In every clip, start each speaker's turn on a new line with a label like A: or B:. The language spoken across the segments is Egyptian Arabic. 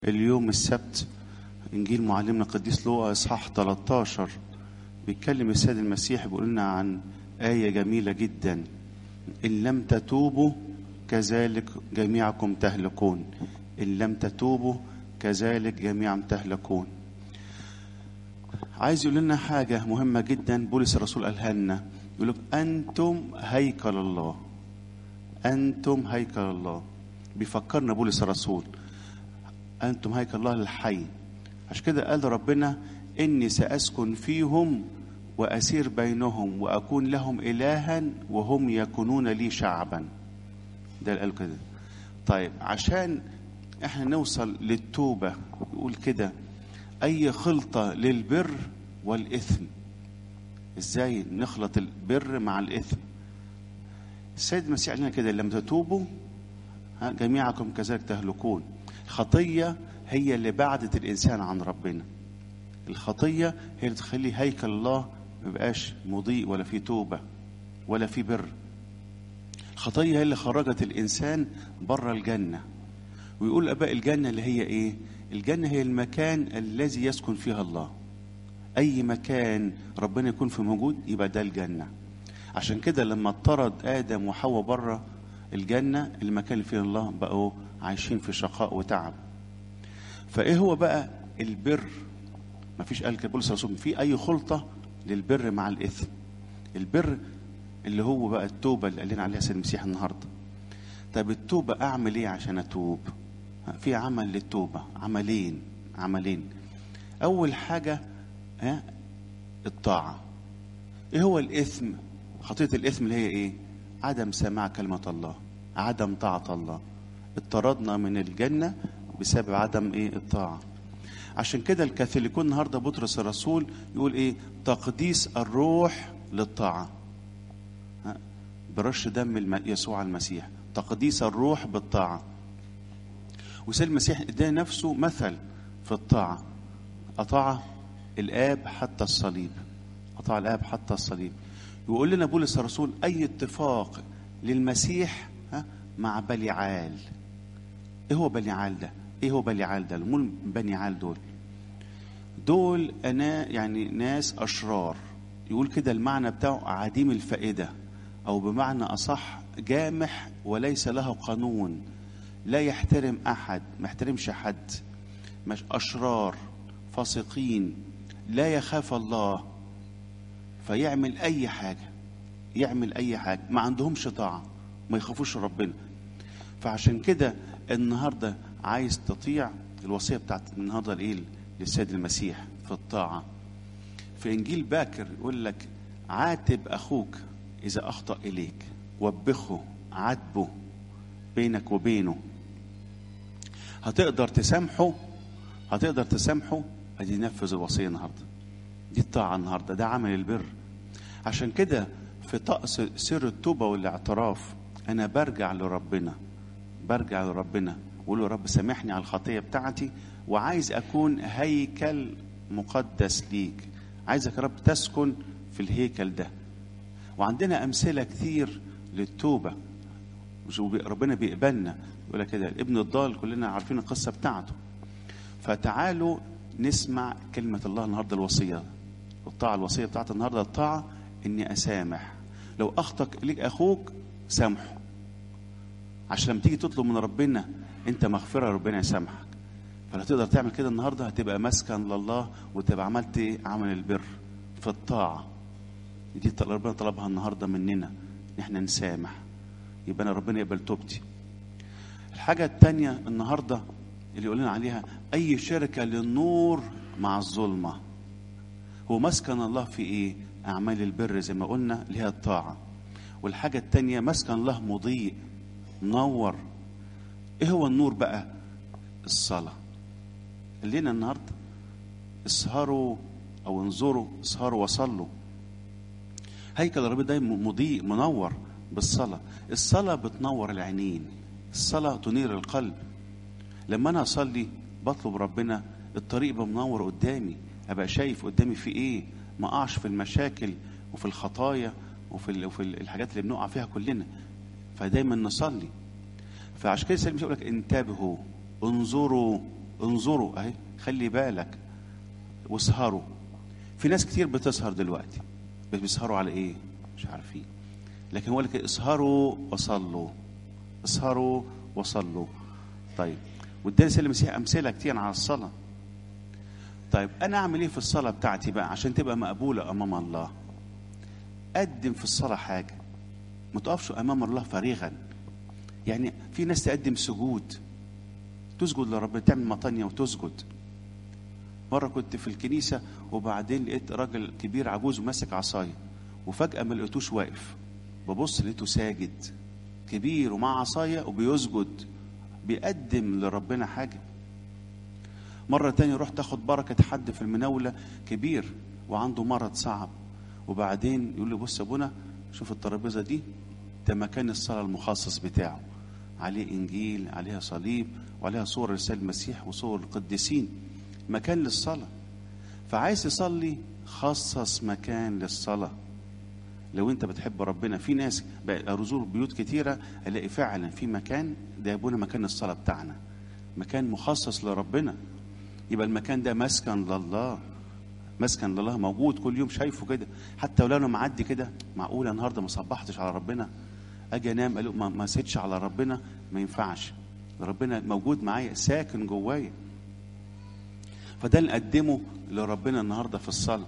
A: اليوم السبت انجيل معلمنا القديس لوقا اصحاح 13 بيتكلم السيد المسيح بيقول لنا عن آية جميلة جدا إن لم تتوبوا كذلك جميعكم تهلكون إن لم تتوبوا كذلك جميعا تهلكون عايز يقول لنا حاجة مهمة جدا بولس الرسول قالها لنا يقول لك أنتم هيكل الله أنتم هيكل الله بيفكرنا بولس الرسول أنتم هيكل الله الحي عشان كده قال ربنا إني سأسكن فيهم وأسير بينهم وأكون لهم إلها وهم يكونون لي شعبا ده قال كده طيب عشان احنا نوصل للتوبة يقول كده أي خلطة للبر والإثم إزاي نخلط البر مع الإثم السيد المسيح قال لنا كده لما تتوبوا ها جميعكم كذلك تهلكون الخطية هي اللي بعدت الإنسان عن ربنا الخطية هي اللي تخلي هيكل الله ما يبقاش مضيء ولا في توبة ولا في بر الخطية هي اللي خرجت الإنسان بره الجنة ويقول أباء الجنة اللي هي إيه الجنة هي المكان الذي يسكن فيها الله أي مكان ربنا يكون في موجود يبقى ده الجنة عشان كده لما اطرد آدم وحواء بره الجنة المكان اللي فيه الله بقوا عايشين في شقاء وتعب فايه هو بقى البر ما فيش قال كده بولس الرسول في اي خلطه للبر مع الاثم البر اللي هو بقى التوبه اللي قال لنا عليها سيد المسيح النهارده طب التوبه اعمل ايه عشان اتوب في عمل للتوبه عملين عملين اول حاجه ها الطاعه ايه هو الاثم خطيه الاثم اللي هي ايه عدم سماع كلمه الله عدم طاعه الله اطردنا من الجنه بسبب عدم ايه الطاعه عشان كده الكاثوليكون النهارده بطرس الرسول يقول ايه تقديس الروح للطاعه برش دم يسوع المسيح تقديس الروح بالطاعه وسيد المسيح ادانا نفسه مثل في الطاعه اطاع الاب حتى الصليب اطاع الاب حتى الصليب يقول لنا بولس الرسول اي اتفاق للمسيح مع بليعال ايه هو بليعال ده ايه هو بليعال ده مول بنيعال دول دول انا يعني ناس اشرار يقول كده المعنى بتاعه عديم الفائده او بمعنى اصح جامح وليس له قانون لا يحترم احد ما يحترمش حد مش اشرار فاسقين لا يخاف الله فيعمل اي حاجه يعمل اي حاجه ما عندهمش طاعه ما يخافوش ربنا فعشان كده النهارده عايز تطيع الوصيه بتاعت النهارده الايه للسيد المسيح في الطاعه في انجيل باكر يقول لك عاتب اخوك اذا اخطا اليك وبخه عاتبه بينك وبينه هتقدر تسامحه هتقدر تسامحه ادي نفذ الوصيه النهارده دي الطاعه النهارده ده عمل البر عشان كده في طقس سر التوبه والاعتراف انا برجع لربنا برجع لربنا واقول له رب سامحني على الخطيه بتاعتي وعايز اكون هيكل مقدس ليك عايزك يا رب تسكن في الهيكل ده وعندنا امثله كتير للتوبه ربنا بيقبلنا يقول لك كده الابن الضال كلنا عارفين القصه بتاعته فتعالوا نسمع كلمه الله النهارده الوصيه الطاعه الوصيه بتاعت النهارده الطاعه اني اسامح لو اخطأ ليك اخوك سامحه عشان لما تيجي تطلب من ربنا انت مغفره ربنا يسامحك فلو تقدر تعمل كده النهارده هتبقى مسكن لله وتبقى عملت ايه عمل البر في الطاعه دي ربنا طلبها النهارده مننا ان احنا نسامح يبقى انا ربنا يقبل توبتي الحاجه الثانيه النهارده اللي يقول لنا عليها اي شركه للنور مع الظلمه هو مسكن الله في ايه اعمال البر زي ما قلنا اللي هي الطاعه والحاجه الثانيه مسكن الله مضيء منور ايه هو النور بقى الصلاة لنا النهاردة اسهروا او انظروا اسهروا وصلوا هيكل ربنا ده مضيء منور بالصلاة الصلاة بتنور العينين الصلاة تنير القلب لما انا اصلي بطلب ربنا الطريق بمنور قدامي ابقى شايف قدامي في ايه ما اقعش في المشاكل وفي الخطايا وفي وفي الحاجات اللي بنقع فيها كلنا فدايما نصلي فعشان كده السيد يقول لك انتبهوا انظروا انظروا اهي خلي بالك واسهروا في ناس كتير بتسهر دلوقتي بس بيسهروا على ايه مش عارفين لكن هو لك اسهروا وصلوا اسهروا وصلوا طيب واداني سيد المسيح امثله كتير على الصلاه طيب انا اعمل ايه في الصلاه بتاعتي بقى عشان تبقى مقبوله امام الله قدم في الصلاه حاجه ما تقفش امام الله فارغا يعني في ناس تقدم سجود تسجد لربنا تعمل مطانية وتسجد مرة كنت في الكنيسة وبعدين لقيت راجل كبير عجوز وماسك عصاية وفجأة ما لقيتوش واقف ببص لقيته ساجد كبير ومع عصاية وبيسجد بيقدم لربنا حاجة مرة تانية رحت اخد بركة حد في المناولة كبير وعنده مرض صعب وبعدين يقول لي بص يا ابونا شوف الترابيزة دي ده مكان الصلاة المخصص بتاعه عليه إنجيل عليها صليب وعليها صور رسالة المسيح وصور القديسين مكان للصلاة فعايز يصلي خصص مكان للصلاة لو انت بتحب ربنا في ناس بقى ارزور بيوت كتيرة الاقي فعلا في مكان ده يبونا مكان الصلاة بتاعنا مكان مخصص لربنا يبقى المكان ده مسكن لله مسكن لله موجود كل يوم شايفه كده حتى ولو انا معدي كده معقول النهارده ما صبحتش على ربنا اجي انام قالوا ما ما سيتش على ربنا ما ينفعش ربنا موجود معايا ساكن جوايا فده اللي نقدمه لربنا النهارده في الصلاه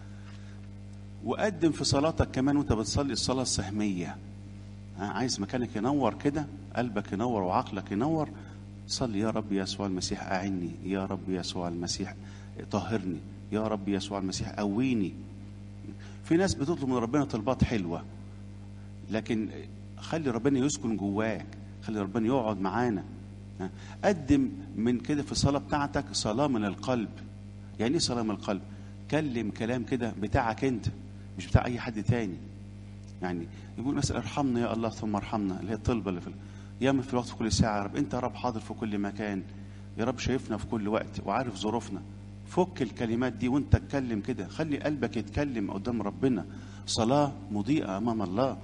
A: وقدم في صلاتك كمان وانت بتصلي الصلاه السهميه ها، عايز مكانك ينور كده قلبك ينور وعقلك ينور صلي يا رب يسوع المسيح اعني يا رب يسوع المسيح طهرني يا رب يسوع المسيح قويني في ناس بتطلب من ربنا طلبات حلوه لكن خلي ربنا يسكن جواك خلي ربنا يقعد معانا ها. قدم من كده في الصلاه بتاعتك صلاه من القلب يعني ايه صلاه من القلب كلم كلام كده بتاعك انت مش بتاع اي حد تاني يعني يقول مثلا ارحمنا يا الله ثم ارحمنا اللي هي الطلبه اللي في يا من في الوقت في كل ساعه يا رب انت يا رب حاضر في كل مكان يا رب شايفنا في كل وقت وعارف ظروفنا فك الكلمات دي وانت اتكلم كده خلي قلبك يتكلم قدام ربنا صلاه مضيئه امام الله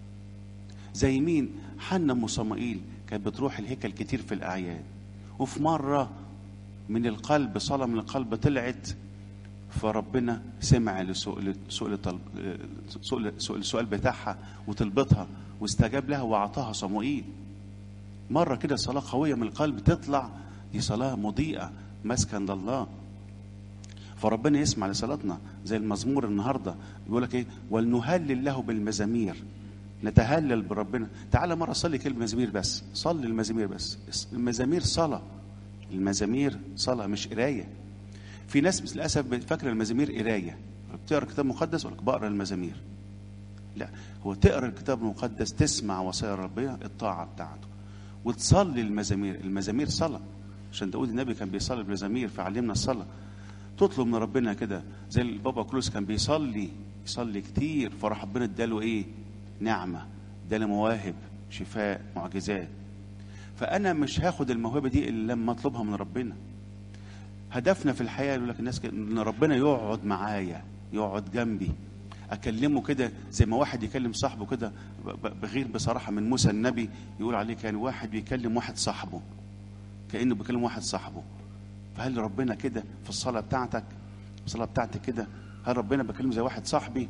A: زي مين حنا ام صمائيل كانت بتروح الهيكل كتير في الاعياد وفي مره من القلب صلاه من القلب طلعت فربنا سمع لسؤال سؤال طلب سؤال سؤال السؤال بتاعها وطلبتها واستجاب لها واعطاها صموئيل مره كده صلاه قويه من القلب تطلع دي صلاه مضيئه مسكن لله فربنا يسمع لصلاتنا زي المزمور النهارده بيقول لك ايه ولنهلل له بالمزامير نتهلل بربنا تعالى مره صلي كلمه مزامير بس صلي المزامير بس المزامير صلاه المزامير صلاه مش قرايه في ناس للاسف فاكره المزامير قرايه بتقرا كتاب مقدس ولا بقرا المزامير لا هو تقرا الكتاب المقدس تسمع وصايا ربنا الطاعه بتاعته وتصلي المزامير المزامير صلاه عشان داود النبي كان بيصلي بالمزامير فعلمنا الصلاه تطلب من ربنا كده زي البابا كلوس كان بيصلي يصلي كتير فراح ربنا اداله ايه نعمه اداله مواهب شفاء معجزات فانا مش هاخد الموهبه دي الا لما اطلبها من ربنا هدفنا في الحياه يقول لك الناس كده ان ربنا يقعد معايا يقعد جنبي اكلمه كده زي ما واحد يكلم صاحبه كده بغير بصراحه من موسى النبي يقول عليه كان واحد بيكلم واحد صاحبه كانه بيكلم واحد صاحبه فهل ربنا كده في الصلاه بتاعتك الصلاه بتاعتك كده هل ربنا بكلمه زي واحد صاحبي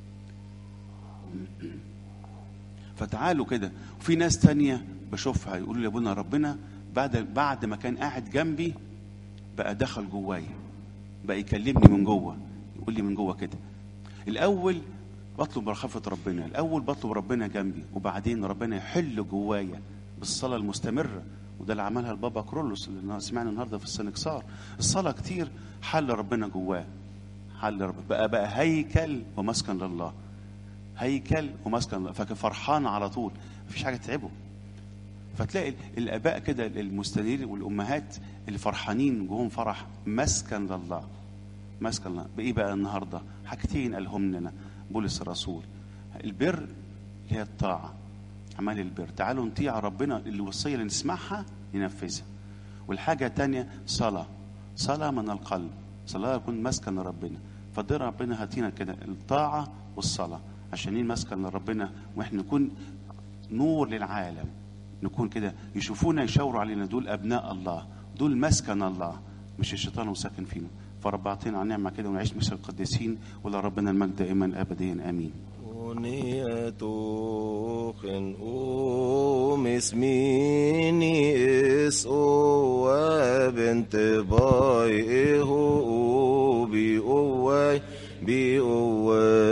A: فتعالوا كده وفي ناس تانية بشوفها يقولوا لي يا ابونا ربنا بعد بعد ما كان قاعد جنبي بقى دخل جوايا بقى يكلمني من جوه يقول لي من جوه كده الاول بطلب رخافه ربنا الاول بطلب ربنا جنبي وبعدين ربنا يحل جوايا بالصلاه المستمره وده اللي عملها البابا كرولوس اللي سمعنا النهارده في السنكسار الصلاه كتير حل ربنا جواه حل ربنا بقى بقى هيكل ومسكن لله هيكل ومسكن لله فكان فرحان على طول مفيش حاجه تتعبه فتلاقي الاباء كده المستنيرين والامهات اللي فرحانين جواهم فرح مسكن لله مسكن لله بايه بقى النهارده حاجتين قالهم لنا بولس الرسول البر هي الطاعه اعمال البر تعالوا نطيع ربنا الوصيه اللي نسمعها ننفذها والحاجه الثانيه صلاه صلاه من القلب صلاه يكون مسكن لربنا فده ربنا هاتينا كده الطاعه والصلاه عشان مسكن لربنا واحنا نكون نور للعالم نكون كده يشوفونا يشاوروا علينا دول ابناء الله دول مسكن الله مش الشيطان وساكن فينا فرب اعطينا عن نعمه كده ونعيش مثل القديسين ولا ربنا المجد دائما ابديا امين
B: Onietochen um is mini is o bente boy ehu bi o bi o